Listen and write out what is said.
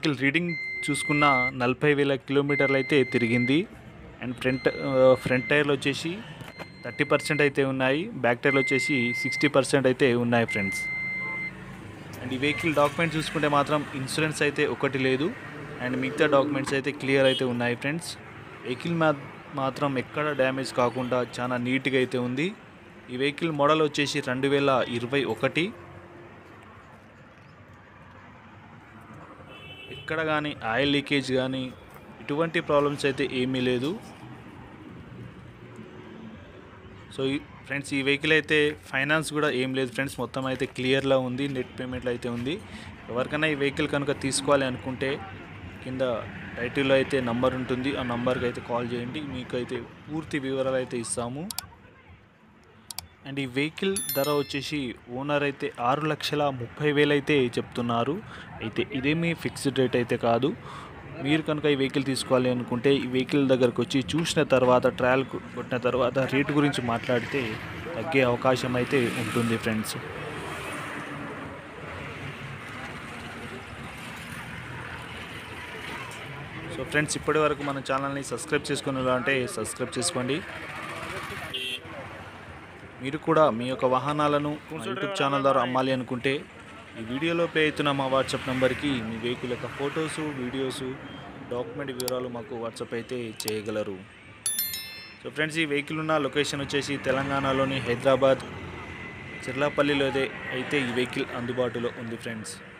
vehicle reading చూసుకున్న నలభై వేల కిలోమీటర్లు అయితే తిరిగింది అండ్ ఫ్రంట్ ఫ్రంట్ టైర్లు వచ్చేసి థర్టీ పర్సెంట్ అయితే ఉన్నాయి బ్యాక్ టైర్లు వచ్చేసి సిక్స్టీ పర్సెంట్ అయితే ఉన్నాయి ఫ్రెండ్స్ అండ్ ఈ వెహికల్ డాక్యుమెంట్స్ చూసుకుంటే మాత్రం ఇన్సూరెన్స్ అయితే ఒకటి లేదు అండ్ మిగతా డాక్యుమెంట్స్ అయితే క్లియర్ అయితే ఉన్నాయి ఫ్రెండ్స్ వెహికల్ మా మాత్రం ఎక్కడ డ్యామేజ్ కాకుండా చాలా నీట్గా అయితే ఉంది ఈ వెహికల్ మోడల్ వచ్చేసి రెండు వేల ఇరవై ఒకటి ఎక్కడ కానీ ఆయిల్ లీకేజ్ కానీ ఎటువంటి ప్రాబ్లమ్స్ అయితే ఏమీ లేదు సో ఈ ఫ్రెండ్స్ ఈ వెహికల్ అయితే ఫైనాన్స్ కూడా ఏం లేదు ఫ్రెండ్స్ మొత్తం అయితే క్లియర్లో ఉంది నెట్ పేమెంట్లో అయితే ఉంది ఎవరికైనా ఈ వెహికల్ కనుక తీసుకోవాలి అనుకుంటే కింద టైటిల్లో అయితే నంబర్ ఉంటుంది ఆ నంబర్కి అయితే కాల్ చేయండి మీకు అయితే పూర్తి వివరాలు అయితే ఇస్తాము అండ్ ఈ వెహికల్ ధర వచ్చేసి ఓనర్ అయితే ఆరు లక్షల ముప్పై వేలు అయితే చెప్తున్నారు అయితే ఇదేమీ ఫిక్స్డ్ రేట్ అయితే కాదు మీరు కనుక ఈ వెహికల్ తీసుకోవాలి అనుకుంటే ఈ వెహికల్ దగ్గరకు వచ్చి చూసిన తర్వాత ట్రయల్ కు- కొట్టిన తర్వాత రేట్ గురించి మాట్లాడితే తగ్గే అవకాశం అయితే ఉంటుంది ఫ్రెండ్స్ సో ఫ్రెండ్స్ ఇప్పటి వరకు మన ఛానల్ని సబ్స్క్రైబ్ చేసుకుని అంటే సబ్స్క్రైబ్ చేసుకోండి మీరు కూడా మీ యొక్క వాహనాలను మా యూట్యూబ్ ఛానల్ ద్వారా అమ్మాలి అనుకుంటే ఈ వీడియోలో పే అవుతున్న మా వాట్సాప్ నెంబర్కి మీ వెహికల్ యొక్క ఫొటోసు వీడియోసు డాక్యుమెంట్ వివరాలు మాకు వాట్సాప్ అయితే చేయగలరు సో ఫ్రెండ్స్ ఈ వెహికల్ ఉన్న లొకేషన్ వచ్చేసి తెలంగాణలోని హైదరాబాద్ చిర్లాపల్లిలో అయితే అయితే ఈ వెహికల్ అందుబాటులో ఉంది ఫ్రెండ్స్